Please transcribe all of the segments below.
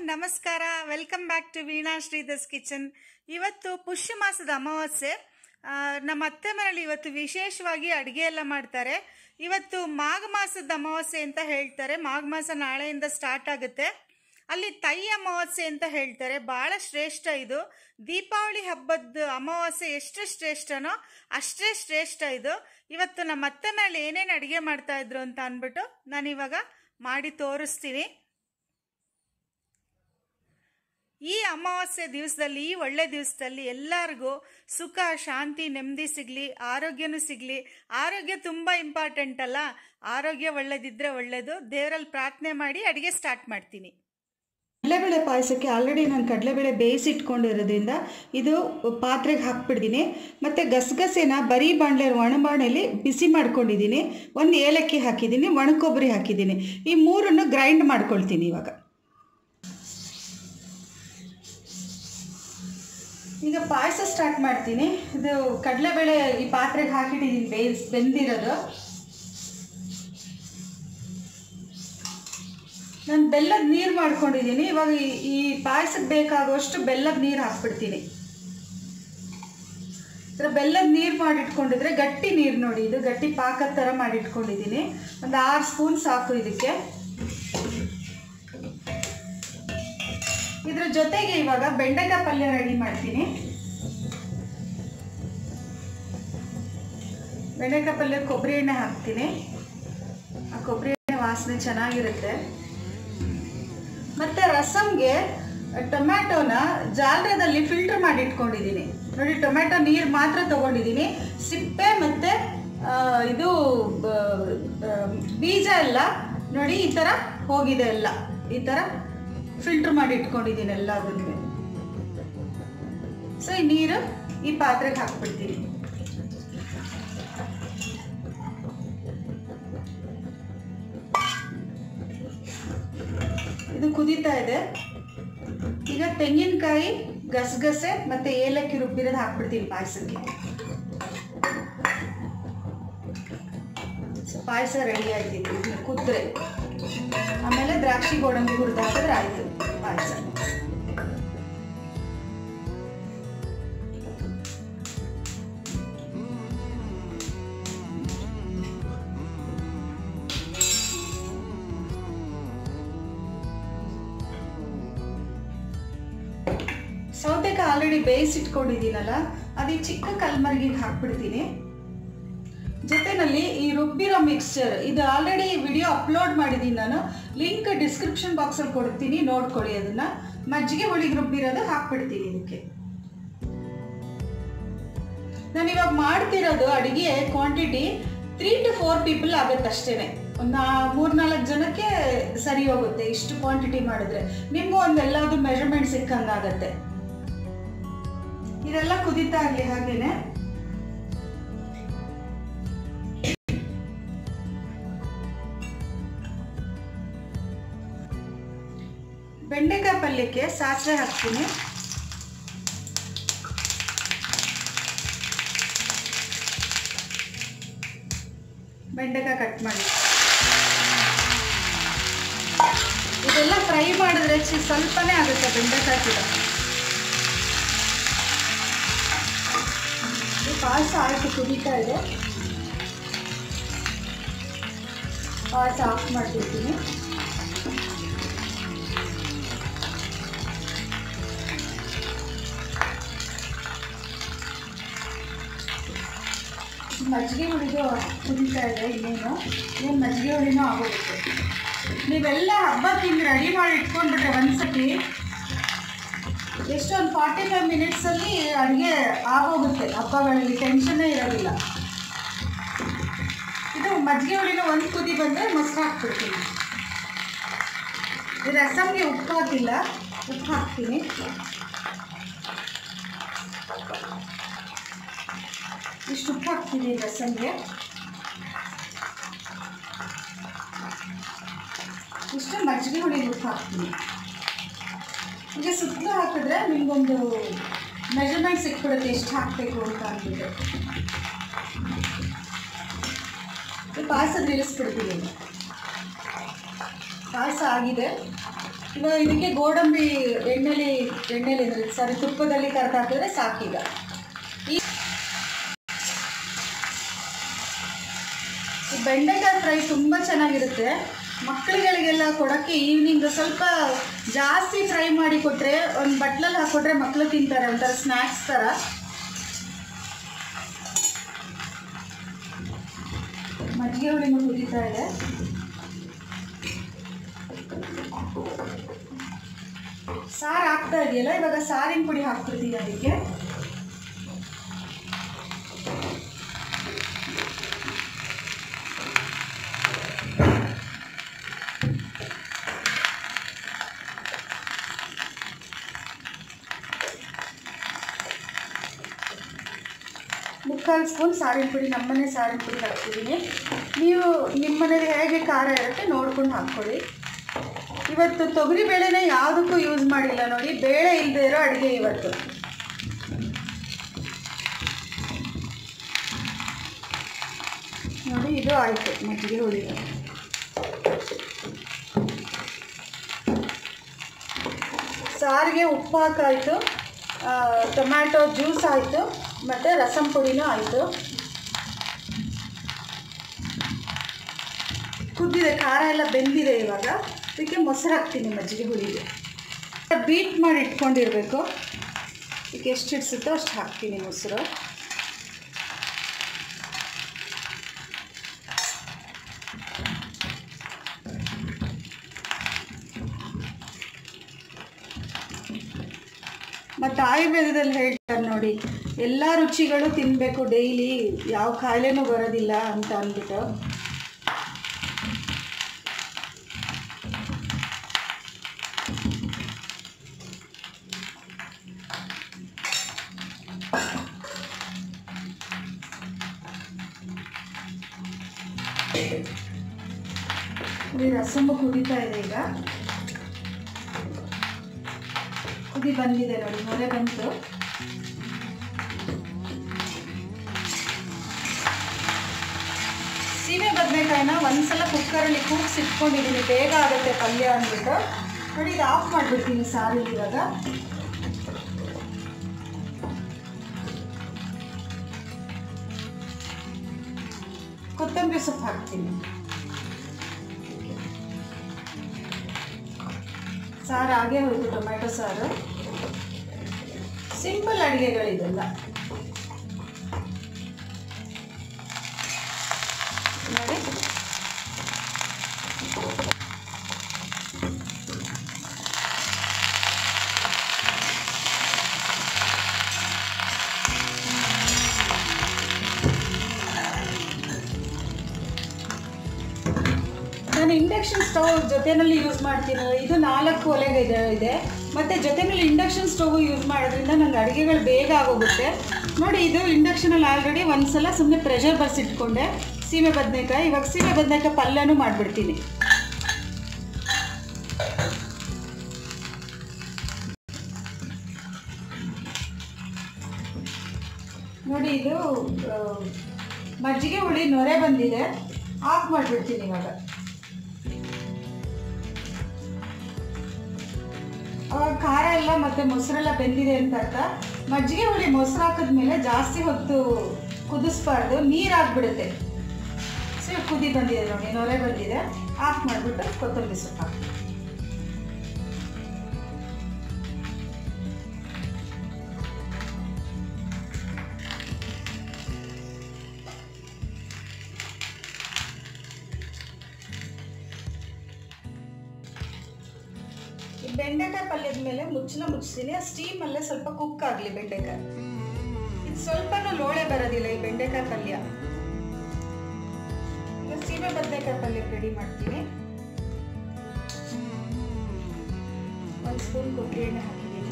ನಮಸ್ಕಾರ welcome back to Veena Sridhar's kitchen ಇವತ್ತು ಪುಷ್ಯ ಮಾಸದ ಅಮಾವಾಸ್ಯೆ ಆ, ನಮ್ಮ ಅತ್ತೆ ಮನೇಲಿ ಇವತ್ತು ವಿಶೇಷವಾಗಿ ಅಡುಗೆ ಎಲ್ಲ ಮಾಡ್ತಾರೆ ಇವತ್ತು ಮಾಘ ಮಾಸದ ಅಮಾವಾಸ್ಯೆ ಅಂತ ಹೇಳ್ತಾರೆ ಮಾಘ ಮಾಸ ನಾಳೆಯಿಂದ ಸ್ಟಾರ್ಟ್ ಆಗುತ್ತೆ ಅಲ್ಲಿ ತೈ ಅಮಾವಾಸ್ಯೆ ಅಂತ ಹೇಳ್ತಾರೆ ಬಹಳ ಶ್ರೇಷ್ಠ ಇದು ದೀಪಾವಳಿ ಹಬ್ಬದ ಅಮಾವಾಸ್ಯೆ ಎಷ್ಟು ಶ್ರೇಷ್ಠನೋ ಅಷ್ಟೇ ಶ್ರೇಷ್ಠ ಇದು ಇವತ್ತು ನಮ್ಮ ಅತ್ತೆ ಮೇಲೆ ಏನೇನು ಅಡುಗೆ ಮಾಡ್ತಾ ಇದ್ರು ಅಂತ ಅಂದ್ಬಿಟ್ಟು ನಾನು ಇವಾಗ ಮಾಡಿ ತೋರಿಸ್ತೀನಿ ಈ ಅಮಾವಾಸ್ಯೆ ದಿವಸದಲ್ಲಿ ಈ ಒಳ್ಳೆ ದಿವಸದಲ್ಲಿ ಎಲ್ಲರಿಗೂ ಸುಖ ಶಾಂತಿ ನೆಮ್ಮದಿ ಸಿಗಲಿ ಆರೋಗ್ಯನೂ ಸಿಗಲಿ ಆರೋಗ್ಯ ತುಂಬ ಇಂಪಾರ್ಟೆಂಟ್ ಅಲ್ಲ ಆರೋಗ್ಯ ಒಳ್ಳೇದಿದ್ರೆ ಒಳ್ಳೇದು ದೇವರಲ್ಲಿ ಪ್ರಾರ್ಥನೆ ಮಾಡಿ ಅಡುಗೆ ಸ್ಟಾರ್ಟ್ ಮಾಡ್ತೀನಿ ಕಡಲೆಬೇಳೆ ಪಾಯಸಕ್ಕೆ ಆಲ್ರೆಡಿ ನಾನು ಕಡಲೆಬೇಳೆ ಬೇಯಿಸಿಟ್ಕೊಂಡಿರೋದ್ರಿಂದ ಇದು ಪಾತ್ರೆಗೆ ಹಾಕ್ಬಿಡ್ತೀನಿ ಮತ್ತು ಗಸಗಸೆನ ಬರೀ ಬಾಣಲೆ ಒಣಬಾಣಲೆಯಲ್ಲಿ ಬಿಸಿ ಮಾಡ್ಕೊಂಡಿದ್ದೀನಿ ಒಂದು ಏಲಕ್ಕಿ ಹಾಕಿದ್ದೀನಿ ಒಣ ಕೊಬ್ಬರಿ ಹಾಕಿದ್ದೀನಿ ಈ ಮೂರನ್ನು ಗ್ರೈಂಡ್ ಮಾಡ್ಕೊಳ್ತೀನಿ ಇವಾಗ ಈಗ ಪಾಯಸ ಸ್ಟಾರ್ಟ್ ಮಾಡ್ತೀನಿ ಇದು ಕಡಲೆಬೇಳೆ ಈ ಪಾತ್ರೆಗೆ ಹಾಕಿಟ್ಟಿದ್ದೀನಿ ಬೇಯಿಸ್ ಬೆಂದಿರೋದು ನಾನು ಬೆಲ್ಲದ ನೀರು ಮಾಡ್ಕೊಂಡಿದ್ದೀನಿ ಇವಾಗ ಈ- ಈ ಪಾಯಸಕ್ಕೆ ಬೇಕಾಗುವಷ್ಟು ಬೆಲ್ಲದ ನೀರು ಹಾಕ್ಬಿಡ್ತೀನಿ ಇದರ ಬೆಲ್ಲದ ನೀರು ಮಾಡಿಟ್ಕೊಂಡಿದ್ರೆ ಗಟ್ಟಿ ನೀರು ನೋಡಿ ಇದು ಗಟ್ಟಿ ಪಾಕದ ಥರ ಮಾಡಿಟ್ಕೊಂಡಿದ್ದೀನಿ ಒಂದು ಆರು ಸ್ಪೂನ್ ಸಾಕು ಇದಕ್ಕೆ ಇದ್ರ ಜೊತೆಗೆ ಇವಾಗ ಬೆಂಡೆಕಾಯಿ ಪಲ್ಯ ರೆಡಿ ಮಾಡ್ತೀನಿ ಬೆಂಡೆಕಾಯಿ ಪಲ್ಯ ಕೊಬ್ಬರಿ ಎಣ್ಣೆ ಹಾಕ್ತೀನಿ ಆ ಕೊಬ್ಬರಿ ಎಣ್ಣೆ ವಾಸನೆ ಚೆನ್ನಾಗಿರುತ್ತೆ ಮತ್ತೆ ರಸಮ್ಗೆ ಟೊಮ್ಯಾಟೋನ ಜಾಲರದಲ್ಲಿ ಫಿಲ್ಟರ್ ಮಾಡಿ ಇಟ್ಕೊಂಡಿದ್ದೀನಿ ನೋಡಿ ಟೊಮ್ಯಾಟೊ ನೀರು ಮಾತ್ರ ತಗೊಂಡಿದ್ದೀನಿ ಸಿಪ್ಪೆ ಮತ್ತು ಇದು ಬ- ಆ, ಬೀಜ ಎಲ್ಲ ನೋಡಿ ಈ ಥರ ಹೋಗಿದೆ ಎಲ್ಲ ಈ ಥರ ಫಿಲ್ಟರ್ ಮಾಡಿ ಇಟ್ಕೊಂಡಿದ್ದೀನಿ ಎಲ್ಲ ಅದನ್ನು ಸೊ ಈ ನೀರು ಈ ಪಾತ್ರೆಗೆ ಹಾಕ್ಬಿಡ್ತೀನಿ ಇದು ಕುದೀತಾ ಇದೆ ಈಗ ತೆಂಗಿನಕಾಯಿ ಗಸಗಸೆ ಮತ್ತೆ ಏಲಕ್ಕಿ ರುಬ್ಬಿರೋದು ಹಾಕ್ಬಿಡ್ತೀನಿ ಪಾಯಸಕ್ಕೆ ಸೊ ಪಾಯಸ ರೆಡಿ ಆಯ್ತು ಇದನ್ನ ಕುದ್ರೆ ಆಮೇಲೆ ದ್ರಾಕ್ಷಿ ಗೋಡಂಬಿ ಹುರಿದು ಹಾಕಿದ್ರೆ ಆಯ್ತು ಪಾಯಸ ಸೌತೆಕಾಯಿ ಆಲ್ರೆಡಿ ಬೇಯಿಸಿಟ್ಕೊಂಡಿದ್ದೀನಲ್ಲ ಅದು ಈ ಚಿಕ್ಕ ಕಲ್ಮರ್ಗಿಗೆ ಹಾಕ್ಬಿಡ್ತೀನಿ ಜೊತೆನಲ್ಲಿ ಈ ರುಬ್ಬಿರೋ ಮಿಕ್ಸ್ಚರ್ ಇದು ಆಲ್ರೆಡಿ ವಿಡಿಯೋ ಅಪ್ಲೋಡ್ ಮಾಡಿದ್ದೀನಿ ನಾನು ಲಿಂಕ್ ಡಿಸ್ಕ್ರಿಪ್ಷನ್ ಬಾಕ್ಸಲ್ಲಿ ಕೊಡ್ತೀನಿ ನೋಡ್ಕೊಳ್ಳಿ ಅದನ್ನ ಮಜ್ಜಿಗೆ ಹುಳಿಗೆ ರುಬ್ಬಿರೋದು ಹಾಕ್ಬಿಡ್ತೀನಿ ಇದಕ್ಕೆ ನಾನು ಇವಾಗ ಮಾಡ್ತಿರೋದು ಅಡಿಗೆ quantity three to four people ಆಗುತ್ತೆ ಅಷ್ಟೇನೆ ಒಂದು ಮೂರ್ನಾಲ್ಕು ಜನಕ್ಕೆ ಸರಿ ಹೋಗುತ್ತೆ ಇಷ್ಟು ಕ್ವಾಂಟಿಟಿ ಮಾಡಿದ್ರೆ ನಿಮಗೂ ಒಂದು ಎಲ್ಲಾದ್ರು ಮೆಜರ್ಮೆಂಟ್ ಸಿಕ್ಕಂಗಾಗತ್ತೆ ಇದೆಲ್ಲ ಕುದೀತಾ ಆಗಲಿ ಹಾಗೇನೆ ಬೆಂಡೆಕಾಯಿ ಪಲ್ಯಕ್ಕೆ ಸಾಸಿವೆ ಹಾಕ್ತೀನಿ ಬೆಂಡೆಕಾಯಿ ಕಟ್ ಮಾಡಿ ಇದೆಲ್ಲ ಫ್ರೈ ಮಾಡಿದ್ರೆ ಚಿ ಸ್ವಲ್ಪನೇ ಆಗುತ್ತೆ ಬೆಂಡೆಕಾಯಿ ಕೂಡ ಈ ಪಾಯಸ ಆಯ್ತು ಕುದೀತಾ ಇದೆ ಪಾಯಸ ಆಫ್ ಮಾಡ್ತಿರ್ತೀನಿ ಮಜ್ಜಿಗೆ ಹುಳಿದು ಕುದೀತಾ ಇದೆ ಇನ್ನೇನು ಏನು ಮಜ್ಜಿಗೆ ಹುಳಿನೂ ಆಗೋಗುತ್ತೆ ನೀವೆಲ್ಲ ಹಬ್ಬಕ್ಕೆ ಹಿಂಗೆ ರೆಡಿ ಮಾಡಿ ಇಟ್ಕೊಂಡ್ಬಿಟ್ರೆ ಒಂದ್ಸತಿ ಎಷ್ಟೊಂದು ಫಾರ್ಟಿ ಫೈವ್ ಮಿನಿಟ್ಸಲ್ಲಿ ಅಡುಗೆ ಆಗೋಗುತ್ತೆ ಹಬ್ಬಗಳಲ್ಲಿ ಟೆನ್ಷನ್ನೇ ಇರೋದಿಲ್ಲ ಇದು ಮಜ್ಜಿಗೆ ಹುಳಿನ ಒಂದು ಕುದಿ ಬಂದರೆ ಮೊಸರು ಹಾಕ್ಬಿಡ್ತೀನಿ ಈ ರಸಮ್ಗೆ ಉಪ್ಪು ಹಾಕಿಲ್ಲ ಉಪ್ಪು ಹಾಕ್ತೀನಿ ಇಷ್ಟು ಉಪ್ಪು ಹಾಕ್ತೀನಿ ರಸಮ್ಗೆ ಇಷ್ಟು ಮಜ್ಜಿಗೆ ಹುಳಿ ಉಪ್ಪು ಹಾಕ್ತೀನಿ ಈಗ ಸುತ್ತಲೂ ಹಾಕಿದ್ರೆ ನಿಮಗೊಂದು ಮೆಜರ್ಮೆಂಟ್ ಸಿಕ್ಬಿಡುತ್ತೆ ಎಷ್ಟು ಹಾಕಬೇಕು ಅಂತ ಅಂದ್ಬಿಟ್ಟು ಈ ಪಾಯಸ ನಿಲ್ಲಿಸ್ಬಿಡ್ತೀನಿ ಪಾಯಸ ಆಗಿದೆ ಇವಾಗ ಇದಕ್ಕೆ ಗೋಡಂಬಿ ಎಣ್ಣೆಲಿ ಎಣ್ಣೆಲಿ ಸಾರಿ ತುಪ್ಪದಲ್ಲಿ ಕರ್ದು ಹಾಕಿದ್ರೆ ಸಾಕೀಗ ಈ ಈ ಬೆಂಡೆಕಾಯಿ ಫ್ರೈ ತುಂಬ ಚೆನ್ನಾಗಿರುತ್ತೆ ಮಕ್ಕಳುಗಳಿಗೆಲ್ಲ ಕೊಡೋಕ್ಕೆ ಈವ್ನಿಂಗ್ ಸ್ವಲ್ಪ ಜಾಸ್ತಿ ಫ್ರೈ ಮಾಡಿ ಕೊಟ್ಟರೆ ಒಂದು ಬಟ್ಲಲ್ಲಿ ಹಾಕ್ಕೊಟ್ರೆ ಮಕ್ಕಳು ತಿಂತಾರೆ ಒಂಥರ ಸ್ನ್ಯಾಕ್ಸ್ ಥರ ಮಜ್ಜಿಗೆ ಹುಳಿನೂ ಕುದೀತಾ ಇದೆ ಸಾರು ಹಾಕ್ತಾ ಇದೆಯಲ್ಲ ಇವಾಗ ಸಾರಿನ ಪುಡಿ ಹಾಕ್ಬಿಡ್ತೀನಿ ಅದಕ್ಕೆ ಮುಕ್ಕಾಲು ಸ್ಪೂನ್ ಸಾರಿನ ಪುಡಿ ನಮ್ಮನೆ ಸಾರಿನ ಪುಡಿ ಹಾಕ್ತಿದ್ದೀನಿ ನೀವು ನಿಮ್ಮ ಮನೇಲಿ ಹೇಗೆ ಖಾರ ಇರುತ್ತೆ ನೋಡ್ಕೊಂಡು ಹಾಕ್ಕೊಳ್ಳಿ ಇವತ್ತು ತೊಗರಿ ಬೇಳೆನೇ ಯಾವುದಕ್ಕೂ ಯೂಸ್ ಮಾಡಿಲ್ಲ ನೋಡಿ ಬೇಳೆ ಇಲ್ಲದೆ ಇರೋ ಅಡುಗೆ ಇವತ್ತು ನೋಡಿ ಇದು ಆಯಿತು ಮಜ್ಜಿಗೆ ಹುಳಿ ಸಾರಿಗೆ ಉಪ್ಪು ಹಾಕಾಯಿತು ಟೊಮ್ಯಾಟೊ ಜ್ಯೂಸ್ ಆಯಿತು ಮತ್ತು ರಸಂ ಪುಡಿನೂ ಆಯಿತು ಕುದ್ದಿದೆ ಖಾರ ಎಲ್ಲ ಬೆಂದಿದೆ ಇವಾಗ ಅದಕ್ಕೆ ಮೊಸರು ಹಾಕ್ತೀನಿ ಮಜ್ಜಿಗೆ ಹುಳಿಗೆ ಬೀಟ್ ಮಾಡಿ ಇಟ್ಕೊಂಡಿರಬೇಕು ಇದಕ್ಕೆ ಎಷ್ಟು ಇಡ್ಸುತ್ತೋ ಅಷ್ಟು ಹಾಕ್ತೀನಿ ಮೊಸರು ಮತ್ತು ಆಯುರ್ವೇದದಲ್ಲಿ ಹೇಳ್ತಾರೆ ನೋಡಿ ಎಲ್ಲ ರುಚಿಗಳು ತಿನ್ನಬೇಕು ಡೈಲಿ ಯಾವ ಕಾಯಿಲೆನೂ ಬರೋದಿಲ್ಲ ಅಂತ ಅಂದ್ಬಿಟ್ಟು ಈ ರಸಂಬು ಕುದೀತಾ ಇದೆ ಈಗ ಕುದಿ ಬಂದಿದೆ ನೋಡಿ ಮೊರೆ ಬಂತು ಸೀಮೆ ಬದನೆಕಾಯಿನ ಒಂದ್ಸಲ ಕುಕ್ಕರಲ್ಲಿ ಕೂಗ್ಸಿ ಇಟ್ಕೊಂಡಿದ್ದೀನಿ ಬೇಗ ಆಗುತ್ತೆ ಪಲ್ಯ ಅಂದ್ಬಿಟ್ಟು ನೋಡಿ ಇದು ಆಫ್ ಮಾಡಿಬಿಡ್ತೀನಿ ಸಾರಿಗೆ ಇವಾಗ ಕೊತ್ತಂಬರಿ ಸೊಪ್ಪು ಹಾಕ್ತೀನಿ ಸಾರು ಹಾಗೆ ಹೋಯ್ತು ಟೊಮ್ಯಾಟೊ ಸಾರು ಸಿಂಪಲ್ ಅಡುಗೆಗಳಿದೆಲ್ಲ ನೋಡಿ ನಾನು ಇಂಡಕ್ಷನ್ ಸ್ಟವ್ ಜೊತೆನಲ್ಲಿ ಯೂಸ್ ಮಾಡ್ತೀನಿ ಇದು ನಾಲ್ಕು ಒಲೆಗೆ ಇದೆ ಇದೆ ಮತ್ತು ಜೊತೆನಲ್ಲಿ ಇಂಡಕ್ಷನ್ ಸ್ಟವ್ ಯೂಸ್ ಮಾಡೋದ್ರಿಂದ ನಂಗೆ ಅಡುಗೆಗಳು ಬೇಗ ಆಗೋಗುತ್ತೆ ನೋಡಿ ಇದು ಇಂಡಕ್ಷನಲ್ಲಿ ಆಲ್ರೆಡಿ ಒಂದು ಸಲ ಸುಮ್ಮನೆ ಪ್ರೆಷರ್ ಬರ್ಸಿಟ್ಕೊಂಡೆ ಸೀಮೆ ಬದನೆಕಾಯಿ ಇವಾಗ ಸೀಮೆ ಬದನೆಕಾಯಿ ಪಲ್ಯನೂ ಮಾಡಿಬಿಡ್ತೀನಿ ನೋಡಿ ಇದು ಆ, ಮಜ್ಜಿಗೆ ಹುಳಿ ನೊರೆ ಬಂದಿದೆ ಆಫ್ ಮಾಡಿಬಿಡ್ತೀನಿ ಇವಾಗ ಅವಾಗ ಖಾರ ಎಲ್ಲ ಮತ್ತೆ ಮೊಸರೆಲ್ಲ ಬೆಂದಿದೆ ಅಂತ ಅರ್ಥ ಮಜ್ಜಿಗೆ ಹುಳಿ ಮೊಸರು ಹಾಕಿದ್ಮೇಲೆ ಜಾಸ್ತಿ ಹೊತ್ತು ಕುದಿಸ್ಬಾರ್ದು ನೀರು ಹಾಕ್ಬಿಡುತ್ತೆ ಸೊ ಇವಾಗ ಕುದಿ ಬಂದಿದೆ ನೋಡಿ ನೊರೆ ಬಂದಿದೆ ಆಫ್ ಮಾಡಿಬಿಟ್ಟು ಕೊತ್ತಂಬರಿ ಸೊಪ್ಪು ಹಾಕಿ ಈ ಬೆಂಡೆಕಾಯಿ ಪಲ್ಯದ ಮೇಲೆ ಮುಚ್ಚಲ ಮುಚ್ಚಿದ್ದೀನಿ ಆ ಸ್ಟೀಮಲ್ಲೇ ಸ್ವಲ್ಪ ಕುಕ್ ಆಗಲಿ ಬೆಂಡೆಕಾಯಿ ಇದು ಸ್ವಲ್ಪನೂ ಲೋಳೆ ಬರೋದಿಲ್ಲ ಈ ಬೆಂಡೆಕಾಯಿ ಪಲ್ಯ ಈಗ ಸೀಮೆ ಬದನೆಕಾಯಿ ಪಲ್ಯ ರೆಡಿ ಮಾಡ್ತೀನಿ ಒಂದು ಸ್ಪೂನ್ ಕೊಬ್ಬರಿ ಎಣ್ಣೆ ಹಾಕಿದ್ದೀನಿ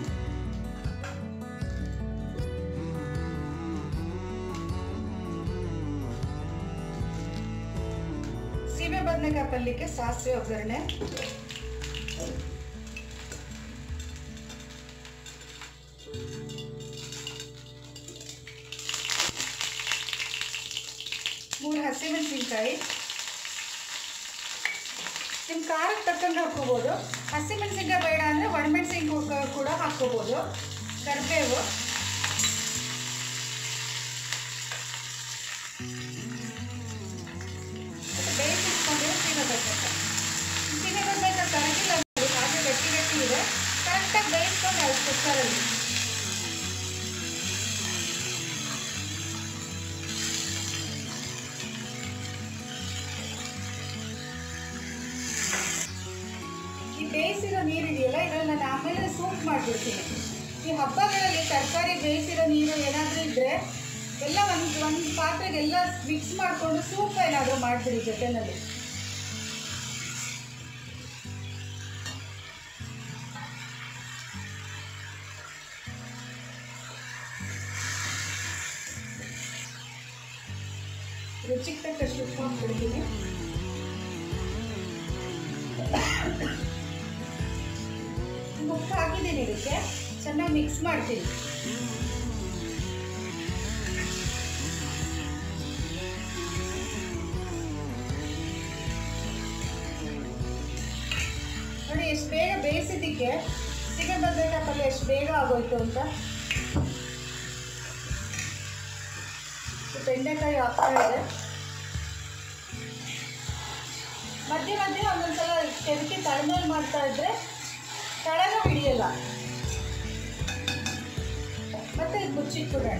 ಸೀಮೆ ಬದನೆಕಾಯಿ ಪಲ್ಯಕ್ಕೆ ಸಾಸಿವೆ ಒಗ್ಗರಣೆ ಮೂರು ಹಸಿಮೆಣಸಿನ್ಕಾಯಿ ನಿಮ್ಮ ಖಾರಕ್ಕೆ ತಕ್ಕಂಗೆ ಹಾಕ್ಕೋಬೋದು ಹಸಿಮೆಣಸಿನ್ಕಾಯಿ ಬೇಡ ಅಂದರೆ ಒಣಮೆಣಸಿನ್ಕಾಯಿ ಕೂಡ ಹಾಕ್ಕೋಬೋದು ಕರಿಬೇವು ಬೇಯಿಸಿಟ್ಕೊಂಡಿರೋ ಸೀಮೆ ಬದನೆಕಾಯಿ ಸೀಮೆ ಬದನೆಕಾಯಿ ಕರಗಿಲ್ಲ ನೋಡಿ ಹಾಗೆ ಗಟ್ಟಿ ಗಟ್ಟಿ ಇದೆ ಕರೆಕ್ಟಾಗಿ ಬೇಯಿಸ್ಕೊಂಡು ಅದು ಕುಕ್ಕರಲ್ಲಿ ಈ ಬೇಯಿಸಿರೋ ನೀರಿದೆಯಲ್ಲ ಇದರಲ್ಲಿ ನಾನು ಆಮೇಲೆ ಸೂಪ್ ಮಾಡಿಬಿಡ್ತೀನಿ ಈ ಹಬ್ಬಗಳಲ್ಲಿ ತರಕಾರಿ ಬೇಯಿಸಿರೋ ನೀರು ಏನಾದರೂ ಇದ್ದರೆ ಎಲ್ಲ ಒಂದು ಒಂದು ಪಾತ್ರೆಗೆಲ್ಲ ಮಿಕ್ಸ್ ಮಾಡಿಕೊಂಡು ಸೂಪ್ ಏನಾದರೂ ಮಾಡಿಬಿಡಿ ಜೊತೆನಲ್ಲಿ ರುಚಿಗೆ ತಕ್ಕಷ್ಟು ಉಪ್ಪು ಹಾಕ್ಬಿಡ್ತೀನಿ ಉಪ್ಪು ಹಾಕಿದ್ದೀನಿ ಇದಕ್ಕೆ ಚೆನ್ನಾಗಿ ಮಿಕ್ಸ್ ಮಾಡ್ತೀನಿ ನೋಡಿ ಎಷ್ಟು ಬೇಗ ಬೇಯಿಸಿದ್ದಕ್ಕೆ ಸಿಗೇ ಬದನೆಕಾಯಿ ಪಲ್ಯ ಎಷ್ಟು ಬೇಗ ಆಗೋಯ್ತು ಅಂತ ಬೆಂಡೆಕಾಯಿ ಆಗ್ತಾ ಇದೆ ಮಧ್ಯೆ ಮಧ್ಯೆ ಒಂದೊಂದ್ಸಲ ಕೆದಕಿ ತಳಮೇಲೆ ಮಾಡ್ತಾ ಇದ್ರೆ ತಳನೂ ಹಿಡಿಯಲ್ಲ ಮತ್ತೆ ಇದು ಮುಚ್ಚಿಟ್ಬಿಡೋಣ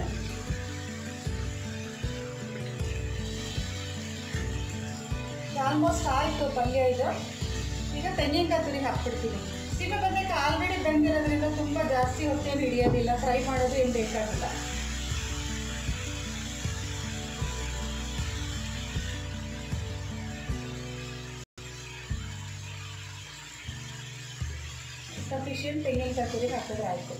ಆಲ್ಮೋಸ್ಟ್ ಆಯಿತು ಪಲ್ಯ ಇದು ಈಗ ತೆಂಗಿನಕಾಯಿ ತುರಿ ಹಾಕ್ಬಿಡ್ತೀನಿ ಸೀಮೆ ಬದನೆಕಾಯಿ ಆಲ್ರೆಡಿ ಬೆಂದಿರೋದ್ರಿಂದ ತುಂಬ ಜಾಸ್ತಿ ಹೊತ್ತೇನು ಹಿಡಿಯೋದಿಲ್ಲ ಫ್ರೈ ಮಾಡೋದು ಏನು ಬೇಕಾಗಿಲ್ಲ ಸಫಿಷಿಯಂಟ್ ತೆಂಗಿನಕಾಯಿ ತುರಿ ಹಾಕಿದ್ರೆ ಆಯಿತು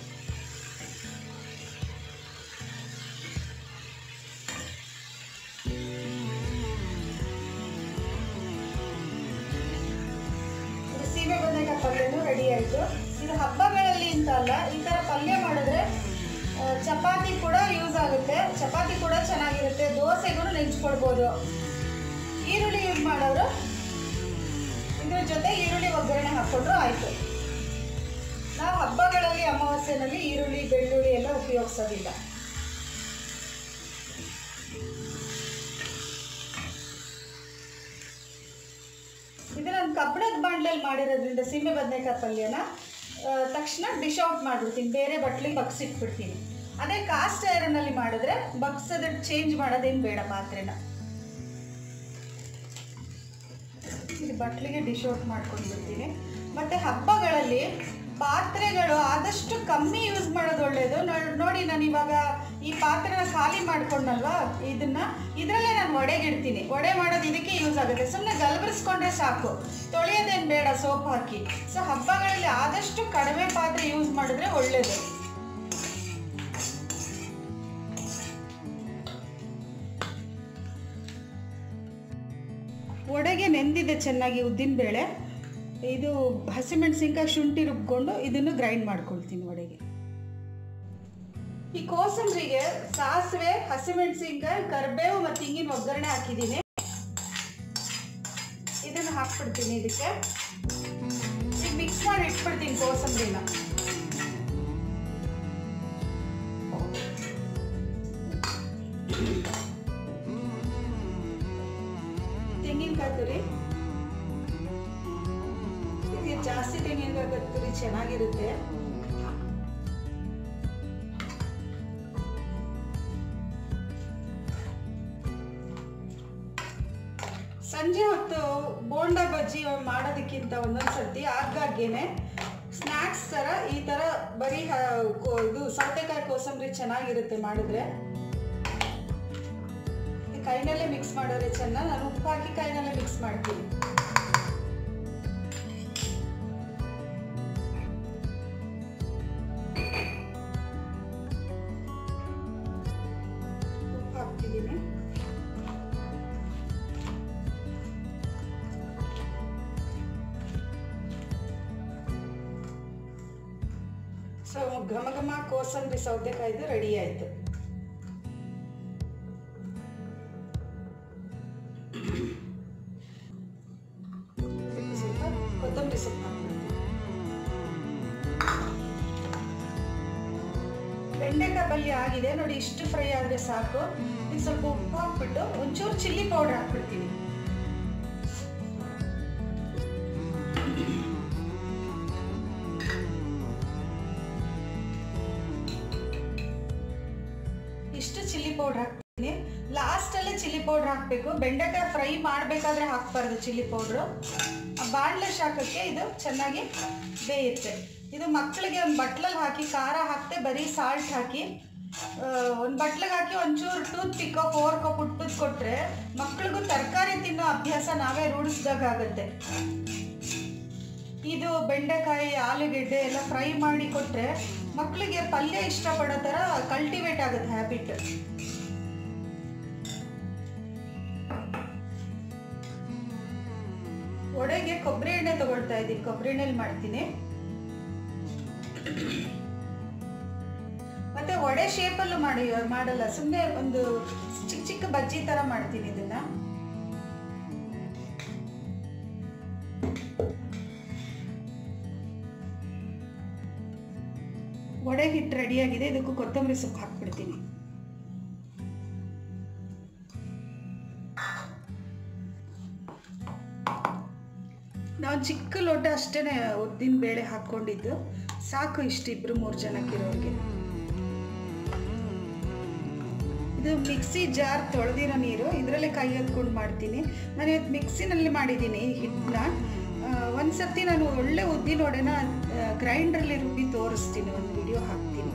ಇದು ಸೀಮೆ ಬದನೆಕಾಯಿ ಪಲ್ಯನೂ ರೆಡಿ ಆಯಿತು ಇದು ಹಬ್ಬಗಳಲ್ಲಿ ಅಂತ ಅಲ್ಲ ಈ ಥರ ಪಲ್ಯ ಮಾಡಿದ್ರೆ ಆ, ಚಪಾತಿ ಕೂಡ ಯೂಸ್ ಆಗುತ್ತೆ ಚಪಾತಿ ಕೂಡ ಚೆನ್ನಾಗಿರುತ್ತೆ ದೋಸೆಗೂ ನೆಂಚ್ಕೊಳ್ಬೋದು ಈರುಳ್ಳಿ ಯೂಸ್ ಮಾಡೋರು ಇದ್ರ ಜೊತೆ ಈರುಳ್ಳಿ ಒಗ್ಗರಣೆ ಹಾಕ್ಕೊಂಡ್ರು ಆಯಿತು ನಾವು ಹಬ್ಬಗಳಲ್ಲಿ ಅಮಾವಾಸ್ಯೆನಲ್ಲಿ ಈರುಳ್ಳಿ ಬೆಳ್ಳುಳ್ಳಿ ಎಲ್ಲ ಉಪಯೋಗಿಸೋದಿಲ್ಲ ಇದು ನಾನು ಕಬ್ಬಣದ ಬಾಂಡ್ಲಲ್ಲಿ ಮಾಡಿರೋದ್ರಿಂದ ಸೀಮೆ ಬದನೆಕಾಯಿ ಪಲ್ಯನ ಆ, ತಕ್ಷಣ ಡಿಶ್ ಔಟ್ ಮಾಡಿಬಿಡ್ತೀನಿ ಬೇರೆ ಬಟ್ಲಿಗೆ ಬಗ್ಸಿಟ್ಬಿಡ್ತೀನಿ ಅದೇ ಕಾಸ್ಟ್ ಐರನ್ನಲ್ಲಿ ಮಾಡಿದ್ರೆ ಬಗ್ಸೋದು ಚೇಂಜ್ ಮಾಡೋದೇನು ಬೇಡ ಪಾತ್ರೆನ ಇದು ಬಟ್ಲಿಗೆ ಡಿಶ್ ಔಟ್ ಮಾಡ್ಕೊಂಡು ಬಿಡ್ತೀನಿ ಮತ್ತು ಹಬ್ಬಗಳಲ್ಲಿ ಪಾತ್ರೆಗಳು ಆದಷ್ಟು ಕಮ್ಮಿ ಯೂಸ್ ಮಾಡೋದು ಒಳ್ಳೆಯದು ನೋಡಿ ನಾನು ಇವಾಗ ಈ ಪಾತ್ರೆನ ಖಾಲಿ ಮಾಡ್ಕೊಂಡಲ್ವಾ ಇದನ್ನ ಇದರಲ್ಲೇ ನಾನು ಒಡೆಗಿಡ್ತೀನಿ ಒಡೆ ಮಾಡೋದು ಇದಕ್ಕೆ ಯೂಸ್ ಆಗುತ್ತೆ ಸುಮ್ಮನೆ ಗಲ್ಬರಿಸ್ಕೊಂಡ್ರೆ ಸಾಕು ತೊಳೆಯೋದೇನು ಬೇಡ ಸೋಪ್ ಹಾಕಿ ಸೊ ಹಬ್ಬಗಳಲ್ಲಿ ಆದಷ್ಟು ಕಡಿಮೆ ಪಾತ್ರೆ ಯೂಸ್ ಮಾಡಿದ್ರೆ ಒಳ್ಳೆಯದು ಒಡೆಗೆ ನೆಂದಿದೆ ಚೆನ್ನಾಗಿ ಉದ್ದಿನಬೇಳೆ ಇದು ಹಸಿಮೆಣಸಿನ್ಕಾಯಿ ಶುಂಠಿ ರುಬ್ಕೊಂಡು ಇದನ್ನು ಗ್ರೈಂಡ್ ಮಾಡ್ಕೊಳ್ತೀನಿ ಒಡೆಗೆ ಈ ಕೋಸಂಬರಿಗೆ ಸಾಸಿವೆ ಹಸಿಮೆಣಸಿನ್ಕಾಯಿ ಕರಿಬೇವು ಮತ್ತು ಹಿಂಗಿನ ಒಗ್ಗರಣೆ ಹಾಕಿದ್ದೀನಿ ಇದನ್ನು ಹಾಕ್ಬಿಡ್ತೀನಿ ಇದಕ್ಕೆ ಈಗ ಮಿಕ್ಸ್ ಮಾಡಿ ಇಟ್ಬಿಡ್ತೀನಿ ಕೋಸಂಬರಿನ ತೆಂಗಿನಕಾಯಿ ತುರಿ ಇದು ಜಾಸ್ತಿ ತೆಂಗಿನಕಾಯಿ ತುರಿ ಚೆನ್ನಾಗಿರುತ್ತೆ ಸಂಜೆ ಹೊತ್ತು ಬೋಂಡ ಬಜ್ಜಿ ಮಾಡೋದಕ್ಕಿಂತ ಒಂದೊಂದು ಸರ್ತಿ ಆಗಾಗ್ಯೇನೆ ಸ್ನ್ಯಾಕ್ಸ್ ಥರ ಈ ಥರ ಬರೀ ಹ- ಕೋ- ಇದು ಸೌತೆಕಾಯಿ ಕೋಸಂಬರಿ ಚೆನ್ನಾಗಿರುತ್ತೆ ಮಾಡಿದ್ರೆ ಈ ಕೈನಲ್ಲೇ ಮಿಕ್ಸ್ ಮಾಡೋರೆ ಚೆನ್ನ ನಾನು ಉಪ್ಪು ಹಾಕಿ ಕೈನಲ್ಲೇ ಮಿಕ್ಸ್ ಮಾಡ್ತೀನಿ ಉಪ್ಪು ಹಾಕ್ತಿದ್ದೀನಿ ಸೊ ಘಮ ಘಮ ಕೋಸಂಬರಿ ಸೌತೆಕಾಯ್ದು ರೆಡಿ ಆಯಿತು ಸ್ವಲ್ಪ ಬೆಂಡೆಕಾಯಿ ಪಲ್ಯ ಆಗಿದೆ ನೋಡಿ ಇಷ್ಟು ಫ್ರೈ ಆದರೆ ಸಾಕು ಇದು ಸ್ವಲ್ಪ ಉಪ್ಪು ಹಾಕ್ಬಿಟ್ಟು ಒಂಚೂರು ಚಿಲ್ಲಿ ಪೌಡರ್ ಹಾಕ್ಬಿಡ್ತೀನಿ ಇಷ್ಟು ಚಿಲ್ಲಿ ಪೌಡರ್ ಹಾಕ್ತೀನಿ ಲಾಸ್ಟಲ್ಲೇ ಚಿಲ್ಲಿ ಪೌಡರ್ ಹಾಕಬೇಕು ಬೆಂಡೆಕಾಯಿ ಫ್ರೈ ಮಾಡಬೇಕಾದ್ರೆ ಹಾಕ್ಬಾರ್ದು ಚಿಲ್ಲಿ ಪೌಡ್ರು ಬಾಣಲೆ ಶಾಖಕ್ಕೆ ಇದು ಚೆನ್ನಾಗಿ ಬೇಯುತ್ತೆ ಇದು ಮಕ್ಕಳಿಗೆ ಒಂದು ಬಟ್ಲಲ್ಲಿ ಹಾಕಿ ಖಾರ ಹಾಕ್ತೆ ಬರೀ ಸಾಲ್ಟ್ ಹಾಕಿ ಒಂದು ಬಟ್ಲಿಗೆ ಹಾಕಿ ಒಂಚೂರು ಟೂತ್ ಪಿಕ್ಕೋ ಫೋರ್ಕೋ ಪುಟ್ಟದ್ ಕೊಟ್ಟರೆ ಮಕ್ಳಿಗೂ ತರಕಾರಿ ತಿನ್ನೋ ಅಭ್ಯಾಸ ನಾವೇ ರೂಢಿಸ್ದಾಗುತ್ತೆ ಇದು ಬೆಂಡೆಕಾಯಿ ಆಲೂಗೆಡ್ಡೆ ಎಲ್ಲ ಫ್ರೈ ಮಾಡಿ ಕೊಟ್ಟರೆ ಮಕ್ಕಳಿಗೆ ಪಲ್ಯ ಇಷ್ಟಪಡೋ ಥರ ಕಲ್ಟಿವೇಟ್ ಆಗುತ್ತೆ ಹ್ಯಾಬಿಟ್ ಒಡೆಗೆ ಕೊಬ್ಬರಿ ಎಣ್ಣೆ ತಗೊಳ್ತಾ ಇದ್ದೀನಿ ಕೊಬ್ಬರಿ ಎಣ್ಣೆಲಿ ಮಾಡ್ತೀನಿ ಮತ್ತೆ ಒಡೆ ಶೇಪಲ್ಲೂ ಮಾಡಿ ಮಾಡಲ್ಲ ಸುಮ್ಮನೆ ಒಂದು ಚಿಕ್ಕ ಚಿಕ್ಕ ಬಜ್ಜಿ ಥರ ಮಾಡ್ತೀನಿ ಇದನ್ನ ಒಡೆ ಹಿಟ್ಟು ರೆಡಿಯಾಗಿದೆ ಇದಕ್ಕೂ ಕೊತ್ತಂಬರಿ ಸೊಪ್ಪು ಹಾಕ್ಬಿಡ್ತೀನಿ ನಾವು ಚಿಕ್ಕ ಲೋಟ ಅಷ್ಟೇ ಉದ್ದಿನ ಬೇಳೆ ಹಾಕ್ಕೊಂಡಿದ್ದು ಸಾಕು ಇಷ್ಟಿಬ್ರು ಮೂರು ಜನಕ್ಕಿರೋರಿಗೆ ಇದು ಮಿಕ್ಸಿ ಜಾರ್ ತೊಳೆದಿರೋ ನೀರು ಇದರಲ್ಲೇ ಕೈ ಎತ್ಕೊಂಡು ಮಾಡ್ತೀನಿ ನಾನು ಇವತ್ತು ಮಿಕ್ಸಿನಲ್ಲಿ ಮಾಡಿದ್ದೀನಿ ಈ ಹಿಟ್ಟನ್ನ ಒಂದು ಸರ್ತಿ ನಾನು ಒಳ್ಳೆ ಉದ್ದಿನ ವಡೆನ ಗ್ರೈಂಡ್ರಲ್ಲಿ ರುಬ್ಬಿ ತೋರಿಸ್ತೀನಿ ಒಂದು ವಿಡಿಯೋ ಹಾಕ್ತೀನಿ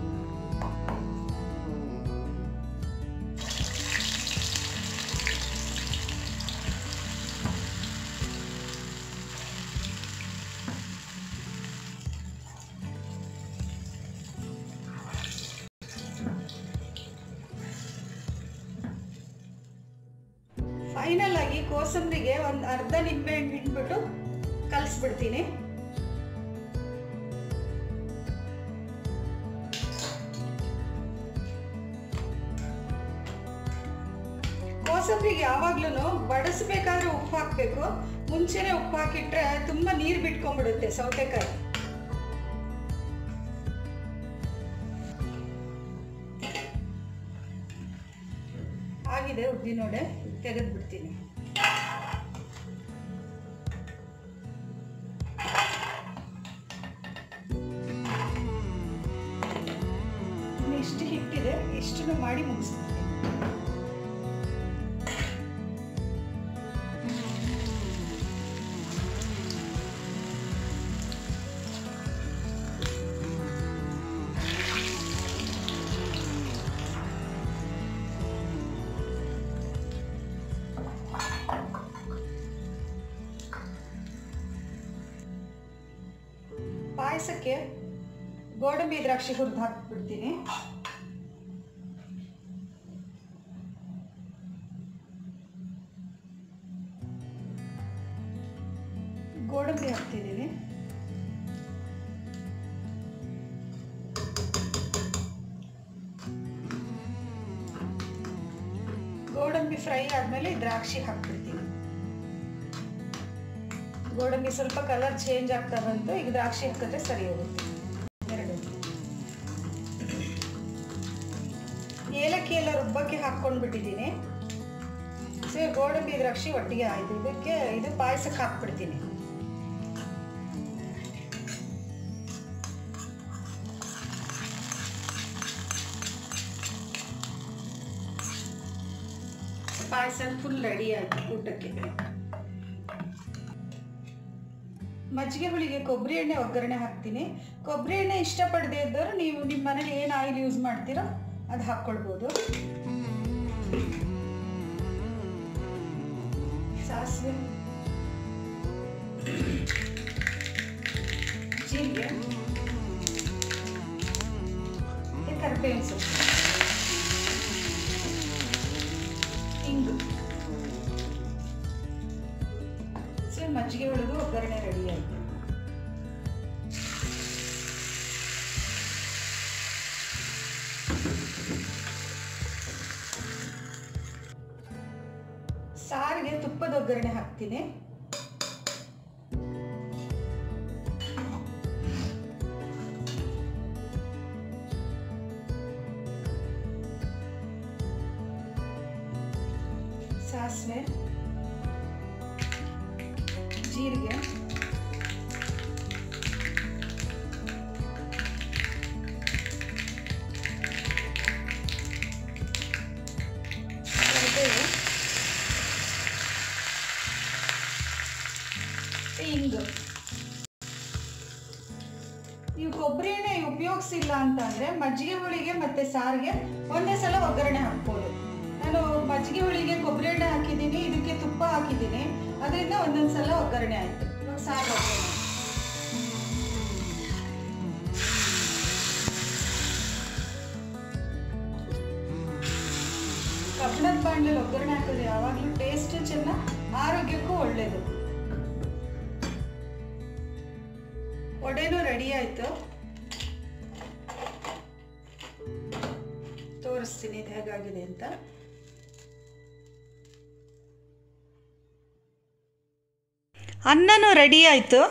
ಫೈನಲ್ ಆಗಿ ಕೋಸಂಬರಿಗೆ ಒಂದು ಅರ್ಧ ನಿಂಬೆ ಹಣ್ಣು ಹಿಂಡ್ಬಿಟ್ಟು ಕಲಿಸ್ಬಿಡ್ತೀನಿ ಕೋಸಂಬರಿಗೆ ಯಾವಾಗ್ಲೂ ಬಡಿಸ್ಬೇಕಾದ್ರೆ ಉಪ್ಪು ಹಾಕಬೇಕು ಮುಂಚೆನೆ ಉಪ್ಪು ಹಾಕಿಟ್ರೆ ತುಂಬಾ ನೀರು ಬಿಟ್ಕೊಂಡ್ಬಿಡುತ್ತೆ ಸೌತೆಕಾಯಿ ಆಗಿದೆ ಉದ್ದಿನೋಡೆ ತೆಗೆದು ಬಿಡ್ತೀನಿ ಇನ್ನು ಇಷ್ಟು ಹಿಟ್ಟಿದೆ ಇಷ್ಟನ್ನು ಮಾಡಿ ಮುಗಿಸ್ತೀನಿ ಪಾಯಸಕ್ಕೆ ಗೋಡಂಬಿ ದ್ರಾಕ್ಷಿ ಹುರಿದು ಹಾಕ್ಬಿಡ್ತೀನಿ ಗೋಡಂಬಿ ಹಾಕ್ತಿದ್ದೀನಿ ಗೋಡಂಬಿ ಫ್ರೈ ಆದಮೇಲೆ ದ್ರಾಕ್ಷಿ ಹಾಕ್ಬಿಡ್ತೀನಿ ಗೋಡಂಬಿ ಸ್ವಲ್ಪ ಕಲರ್ ಚೇಂಜ್ ಆಗ್ತಾ ಬಂತು ಈಗ ದ್ರಾಕ್ಷಿ ಹಾಕಿದ್ರೆ ಸರಿ ಹೋಗುತ್ತೆ ಎರಡು ಏಲಕ್ಕಿ ಎಲ್ಲ ರುಬ್ಬಕ್ಕೆ ಹಾಕ್ಕೊಂಡು ಬಿಟ್ಟಿದ್ದೀನಿ ಸೊ ಗೋಡಂಬಿ ದ್ರಾಕ್ಷಿ ಒಟ್ಟಿಗೆ ಆಯ್ತು ಇದಕ್ಕೆ ಇದು ಪಾಯಸಕ್ಕೆ ಹಾಕ್ಬಿಡ್ತೀನಿ ಪಾಯಸ ಫುಲ್ ರೆಡಿ ಆಯ್ತು ಊಟಕ್ಕೆ ಮಜ್ಜಿಗೆ ಹುಳಿಗೆ ಕೊಬ್ಬರಿ ಎಣ್ಣೆ ಒಗ್ಗರಣೆ ಹಾಕ್ತೀನಿ ಕೊಬ್ಬರಿ ಎಣ್ಣೆ ಇಷ್ಟಪಡದೆ ಇದ್ದವರು ನೀವು ನಿಮ್ಮ ಮನೇಲಿ ಏನು ಆಯಿಲ್ ಯೂಸ್ ಮಾಡ್ತೀರೋ ಅದು ಹಾಕ್ಕೊಳ್ಬೋದು ಸಾಸಿವೆ ಜೀರಿಗೆ ಮತ್ತೆ ಕರಿಬೇವಿನ ಸೊಪ್ಪು ಹಿಂಗು ಸೊ ಮಜ್ಜಿಗೆ ಒಳಗೂ ಒಗ್ಗರಣೆ ರೆಡಿ ಆಯಿತು ಸಾರಿಗೆ ತುಪ್ಪದ ಒಗ್ಗರಣೆ ಹಾಕ್ತೀನಿ ಸಾಸಿವೆ ಜೀರಿಗೆ ಕರಿಬೇವು ಹಿಂಗು ನೀವು ಕೊಬ್ಬರಿ ಎಣ್ಣೆ ಉಪಯೋಗಿಸಿಲ್ಲ ಅಂತಂದ್ರೆ ಮಜ್ಜಿಗೆ ಹುಳಿಗೆ ಮತ್ತೆ ಸಾರಿಗೆ ಒಂದೇ ಸಲ ಒಗ್ಗರಣೆ ಹಾಕ್ಬೋದು ನಾನು ಮಜ್ಜಿಗೆ ಹುಳಿಗೆ ಕೊಬ್ಬರಿ ಎಣ್ಣೆ ಹಾಕಿದ್ದೀನಿ ಇದಕ್ಕೆ ತುಪ್ಪ ಹಾಕಿದ್ದೀನಿ ಅದರಿಂದ ಒಂದೊಂದು ಸಲ ಒಗ್ಗರಣೆ ಆಯ್ತು ಇವಾಗ ಸಾರು ಒಗ್ಗರಣೆ ಕಬ್ಬಣದ ಬಾಂಡ್ಲಲ್ಲಿ ಒಗ್ಗರಣೆ ಹಾಕಿದ್ರೆ ಯಾವಾಗಲೂ ಟೇಸ್ಟ್ ಚೆನ್ನ ಆರೋಗ್ಯಕ್ಕೂ ಒಳ್ಳೇದು ಒಡೆನೂ ರೆಡಿ ಆಯ್ತು ತೋರಿಸ್ತೀನಿ ಇದು ಹೇಗಾಗಿದೆ ಅಂತ ಅನ್ನನೂ ರೆಡಿ ಆಯಿತು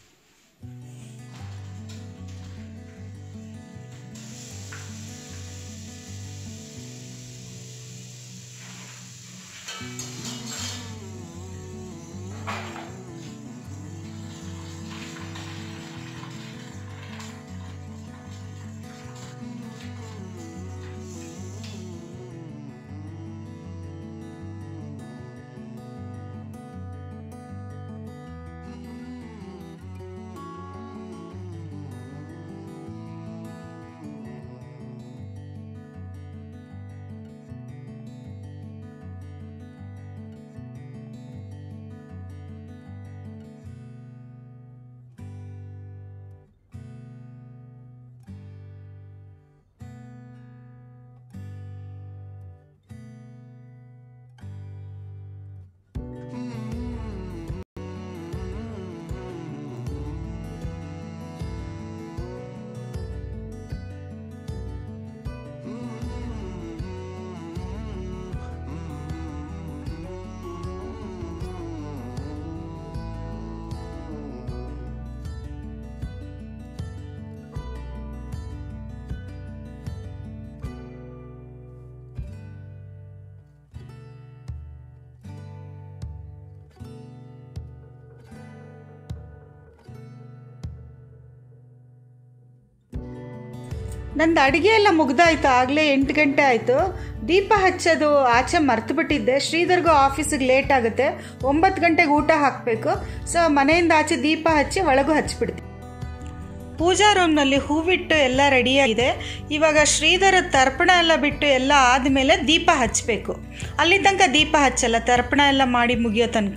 ನಂದು ಅಡುಗೆ ಎಲ್ಲ ಮುಗ್ದಾಯ್ತು ಆಗಲೇ ಎಂಟು ಗಂಟೆ ಆಯಿತು ದೀಪ ಹಚ್ಚೋದು ಆಚೆ ಮರ್ತು ಬಿಟ್ಟಿದ್ದೆ ಶ್ರೀಧರ್ಗೂ ಆಫೀಸಿಗೆ ಲೇಟ್ ಆಗುತ್ತೆ ಒಂಬತ್ತು ಗಂಟೆಗೆ ಊಟ ಹಾಕಬೇಕು ಸೊ ಮನೆಯಿಂದ ಆಚೆ ದೀಪ ಹಚ್ಚಿ ಒಳಗೂ ಹಚ್ಬಿಡ್ತೀನಿ ಪೂಜಾ ರೂಮ್ನಲ್ಲಿ ಹೂವಿಟ್ಟು ಎಲ್ಲ ರೆಡಿಯಾಗಿದೆ ಇವಾಗ ಶ್ರೀಧರ ತರ್ಪಣ ಎಲ್ಲ ಬಿಟ್ಟು ಎಲ್ಲ ಆದಮೇಲೆ ದೀಪ ಹಚ್ಚಬೇಕು ಅಲ್ಲಿ ತನಕ ದೀಪ ಹಚ್ಚಲ್ಲ ತರ್ಪಣ ಎಲ್ಲ ಮಾಡಿ ಮುಗಿಯೋ ತನಕ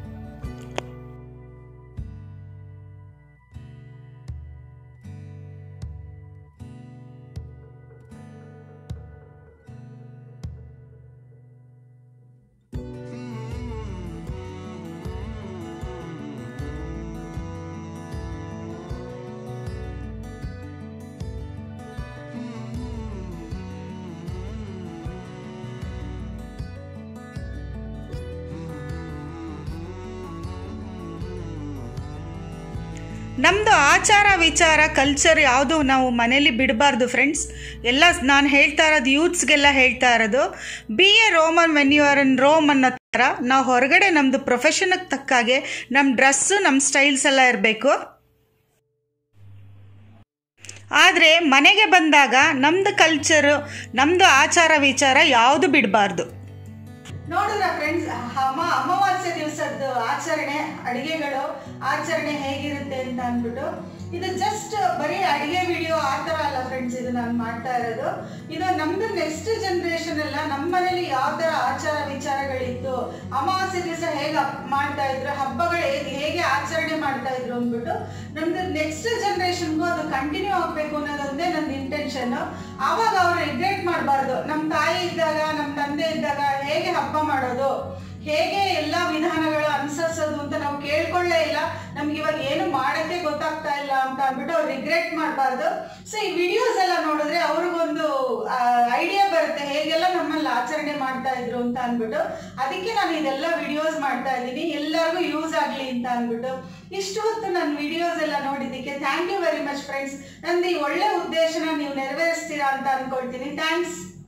ನಮ್ಮದು ಆಚಾರ ವಿಚಾರ ಕಲ್ಚರ್ ಯಾವುದು ನಾವು ಮನೇಲಿ ಬಿಡಬಾರ್ದು ಫ್ರೆಂಡ್ಸ್ ಎಲ್ಲ ನಾನು ಹೇಳ್ತಾ ಇರೋದು ಯೂತ್ಸ್ಗೆಲ್ಲ ಹೇಳ್ತಾ ಇರೋದು be a Roman when you are in Rome ಅನ್ನೋ ಥರ ನಾವು ಹೊರಗಡೆ ನಮ್ಮದು ಪ್ರೊಫೆಷನ್ಗೆ ತಕ್ಕಾಗೆ ನಮ್ಮ ಡ್ರೆಸ್ಸು ನಮ್ಮ ಸ್ಟೈಲ್ಸ್ ಎಲ್ಲ ಇರಬೇಕು ಆದರೆ ಮನೆಗೆ ಬಂದಾಗ ನಮ್ಮದು ಕಲ್ಚರು ನಮ್ಮದು ಆಚಾರ ವಿಚಾರ ಯಾವುದು ಬಿಡಬಾರ್ದು ನೋಡಿದ್ರ ಫ್ರೆಂಡ್ಸ್ ಅಮ್ಮ ಅಮಾವಾಸ್ಯೆ ದಿವಸದ್ದು ಆಚರಣೆ ಅಡಿಗೆಗಳು ಆಚರಣೆ ಹೇಗಿರುತ್ತೆ ಅಂತ ಅಂದ್ಬಿಟ್ಟು ಇದು ಜಸ್ಟ್ ಬರೀ ಅಡಿಗೆ ವಿಡಿಯೋ ಆ ಥರ ಅಲ್ಲ ಫ್ರೆಂಡ್ಸ್ ಇದು ನಾನು ಮಾಡ್ತಾ ಇರೋದು ಇದು ನಮ್ದು ನೆಕ್ಸ್ಟ್ ಜನ್ರೇಷನ್ ಎಲ್ಲ ನಮ್ಮ ಮನೇಲಿ ಯಾವ ಥರ ಆಚಾರ ವಿಚಾರಗಳಿತ್ತು ಅಮಾವಾಸ್ಯೆ ದಿವಸ ಹೇಗೆ ಹಬ್- ಮಾಡ್ತಾ ಇದ್ರು ಹಬ್ಬಗಳು ಹೇಗೆ ಹೇಗೆ ಆಚರಣೆ ಮಾಡ್ತಾ ಇದ್ರು ಅಂದ್ಬಿಟ್ಟು ನಮ್ದು ನೆಕ್ಸ್ಟ್ ಜನ್ರೇಷನ್ಗೂ ಅದು ಕಂಟಿನ್ಯೂ ಆಗಬೇಕು ಅನ್ನೋದೊಂದೇ ನನ್ನ ಇಂಟೆನ್ಷನ್ ಆವಾಗ ಅವ್ರು ರಿಗ್ರೆಟ್ ಮಾಡಬಾರ್ದು ನಮ್ಮ ತಾಯಿ ಇದ್ದಾಗ ನಮ್ಮ ತಂದೆ ಇದ್ದಾಗ ಹೇಗೆ ಹಬ್ಬ ಮಾಡೋದು ಹೇಗೆ ಎಲ್ಲ ವಿಧಾನಗಳು ಅನುಸರಿಸೋದು ಅಂತ ನಾವು ಕೇಳ್ಕೊಳ್ಳೇ ಇಲ್ಲ ನಮ್ಗೆ ಇವಾಗ ಏನು ಮಾಡಕ್ಕೆ ಗೊತ್ತಾಗ್ತಾ ಇಲ್ಲ ಅಂತ ಅಂದ್ಬಿಟ್ಟು ಅವ್ರು ರಿಗ್ರೆಟ್ ಮಾಡಬಾರ್ದು ಸೊ ಈ ವಿಡಿಯೋಸ್ ಎಲ್ಲ ನೋಡಿದ್ರೆ ಅವ್ರಿಗೊಂದು ಐಡಿಯಾ ಬರುತ್ತೆ ಹೇಗೆಲ್ಲ ನಮ್ಮಲ್ಲಿ ಆಚರಣೆ ಮಾಡ್ತಾ ಇದ್ರು ಅಂತ ಅಂದ್ಬಿಟ್ಟು ಅದಕ್ಕೆ ನಾನು ಇದೆಲ್ಲ ವಿಡಿಯೋಸ್ ಮಾಡ್ತಾ ಇದ್ದೀನಿ ಎಲ್ಲರಿಗೂ ಯೂಸ್ ಆಗಲಿ ಅಂತ ಅಂದ್ಬಿಟ್ಟು ಇಷ್ಟು ಹೊತ್ತು ನನ್ನ ವಿಡಿಯೋಸ್ ಎಲ್ಲ ನೋಡಿದ್ದಕ್ಕೆ thank you very much friends ನಂದು ಈ ಒಳ್ಳೆ ಉದ್ದೇಶನ ನೀವು ನೆರವೇರಿಸ್ತೀರಾ ಅಂತ ಅನ್ಕೊಳ್ತೀನಿ ಥ್ಯಾಂಕ್ಸ್